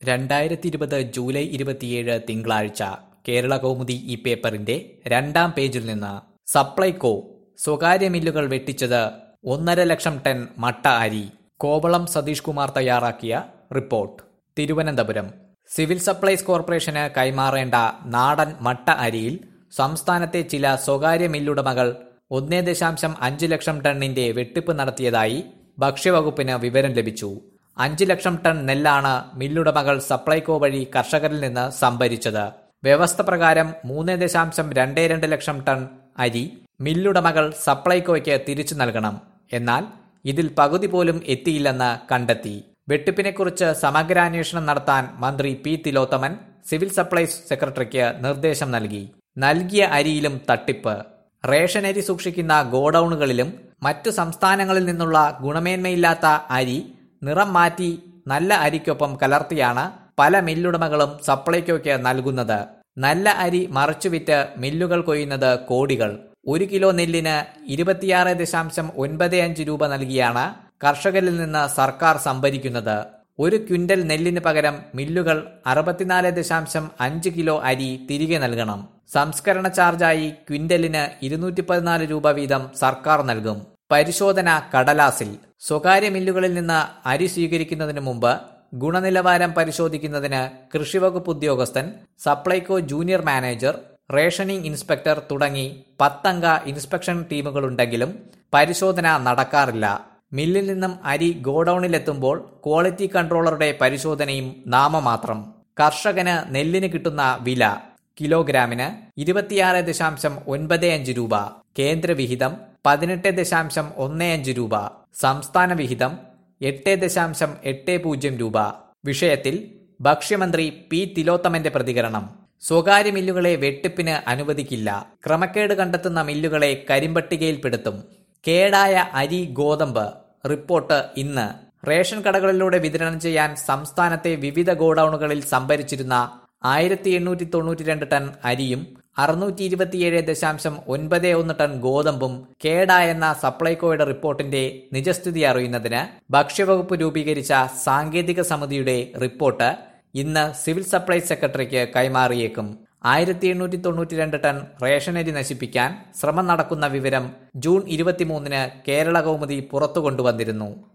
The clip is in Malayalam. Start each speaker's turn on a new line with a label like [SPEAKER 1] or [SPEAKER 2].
[SPEAKER 1] രണ്ടായിരത്തി ഇരുപത് ജൂലൈ ഇരുപത്തിയേഴ് തിങ്കളാഴ്ച കേരള കൗമുദി ഈ പേപ്പറിന്റെ രണ്ടാം പേജിൽ നിന്ന് സപ്ലൈകോ സ്വകാര്യ മില്ലുകൾ വെട്ടിച്ചത് ഒന്നര ലക്ഷം ടൺ മട്ട അരി കോവളം സതീഷ് കുമാർ തയ്യാറാക്കിയ റിപ്പോർട്ട് തിരുവനന്തപുരം സിവിൽ സപ്ലൈസ് കോർപ്പറേഷന് കൈമാറേണ്ട നാടൻ മട്ട അരിയിൽ സംസ്ഥാനത്തെ ചില സ്വകാര്യ മില്ലുടമകൾ ഒന്നേ ദശാംശം അഞ്ച് ലക്ഷം ടണ്ണിന്റെ വെട്ടിപ്പ് നടത്തിയതായി ഭക്ഷ്യവകുപ്പിന് വിവരം ലഭിച്ചു അഞ്ച് ലക്ഷം ടൺ നെല്ലാണ് മില്ലുടമകൾ സപ്ലൈകോ വഴി കർഷകരിൽ നിന്ന് സംഭരിച്ചത് വ്യവസ്ഥ പ്രകാരം മൂന്ന് ദശാംശം രണ്ട് രണ്ട് ലക്ഷം ടൺ അരി മില്ലുടമകൾ സപ്ലൈകോയ്ക്ക് തിരിച്ചു നൽകണം എന്നാൽ ഇതിൽ പകുതി പോലും എത്തിയില്ലെന്ന് കണ്ടെത്തി വെട്ടിപ്പിനെക്കുറിച്ച് സമഗ്രാന്വേഷണം നടത്താൻ മന്ത്രി പി തിലോത്തമൻ സിവിൽ സപ്ലൈസ് സെക്രട്ടറിക്ക് നിർദ്ദേശം നൽകി നൽകിയ അരിയിലും തട്ടിപ്പ് റേഷൻ അരി സൂക്ഷിക്കുന്ന ഗോഡൌണുകളിലും മറ്റു സംസ്ഥാനങ്ങളിൽ നിന്നുള്ള ഗുണമേന്മയില്ലാത്ത അരി നിറം മാറ്റി നല്ല അരിക്കൊപ്പം കലർത്തിയാണ് പല മില്ലുടമകളും സപ്ലൈകോയ്ക്ക് നൽകുന്നത് നല്ല അരി മറച്ചുവിറ്റ് മില്ലുകൾ കൊയ്യുന്നത് കോടികൾ ഒരു കിലോ നെല്ലിന് ഇരുപത്തിയാറ് ദശാംശം ഒൻപത് അഞ്ച് രൂപ നൽകിയാണ് കർഷകരിൽ നിന്ന് സർക്കാർ സംഭരിക്കുന്നത് ഒരു ക്വിന്റൽ നെല്ലിന് പകരം മില്ലുകൾ അറുപത്തിനാല് ദശാംശം അഞ്ച് കിലോ അരി തിരികെ നൽകണം സംസ്കരണ ചാർജായി ക്വിന്റലിന് ഇരുന്നൂറ്റി പതിനാല് രൂപ വീതം സർക്കാർ നൽകും പരിശോധന കടലാസിൽ സ്വകാര്യ മില്ലുകളിൽ നിന്ന് അരി സ്വീകരിക്കുന്നതിന് മുമ്പ് ഗുണനിലവാരം പരിശോധിക്കുന്നതിന് കൃഷിവകുപ്പ് ഉദ്യോഗസ്ഥൻ Supplyco junior manager rationing inspector തുടങ്ങി പത്തംഗ ഇൻസ്പെക്ഷൻ ടീമുകളുണ്ടെങ്കിലും പരിശോധന നടക്കാറില്ല മില്ലിൽ നിന്നും അരി ഗോഡൌണിലെത്തുമ്പോൾ ക്വാളിറ്റി കൺട്രോളറുടെ പരിശോധനയും നാമമാത്രം കർഷകന് നെല്ലിന് കിട്ടുന്ന വില കിലോഗ്രാമിന് ഇരുപത്തിയാറ് ദശാംശം ഒൻപത് അഞ്ച് രൂപ കേന്ദ്ര വിഹിതം പതിനെട്ട് ദശാംശം ഒന്ന് അഞ്ച് രൂപ സംസ്ഥാന വിഹിതം എട്ട് ദശാംശം എട്ട് പൂജ്യം രൂപ വിഷയത്തിൽ ഭക്ഷ്യമന്ത്രി പി തിലോത്തമന്റെ പ്രതികരണം സ്വകാര്യ മില്ലുകളെ വെട്ടിപ്പിന് അനുവദിക്കില്ല ക്രമക്കേട് കണ്ടെത്തുന്ന മില്ലുകളെ കരിമ്പട്ടികയിൽപ്പെടുത്തും കേടായ അരി ഗോതമ്പ് റിപ്പോർട്ട് ഇന്ന് റേഷൻ കടകളിലൂടെ വിതരണം ചെയ്യാൻ സംസ്ഥാനത്തെ വിവിധ ഗോഡൌണുകളിൽ സംഭരിച്ചിരുന്ന ആയിരത്തി എണ്ണൂറ്റി തൊണ്ണൂറ്റി രണ്ട് ടൺ അരിയും അറുന്നൂറ്റി ഇരുപത്തിയേഴ് ദശാംശം ഒൻപത് ഒന്ന് ടൺ ഗോതമ്പും കേടായെന്ന സപ്ലൈകോയുടെ റിപ്പോർട്ടിന്റെ നിജസ്ഥിതി അറിയുന്നതിന് ഭക്ഷ്യവകുപ്പ് രൂപീകരിച്ച സാങ്കേതിക സമിതിയുടെ റിപ്പോർട്ട് ഇന്ന് സിവിൽ സപ്ലൈസ് സെക്രട്ടറിക്ക് കൈമാറിയേക്കും ആയിരത്തി എണ്ണൂറ്റി തൊണ്ണൂറ്റി രണ്ട് ടൺ റേഷനരി നശിപ്പിക്കാൻ ശ്രമം നടക്കുന്ന വിവരം ജൂൺ ഇരുപത്തിമൂന്നിന് കേരള കൗമുദി പുറത്തു കൊണ്ടുവന്നിരുന്നു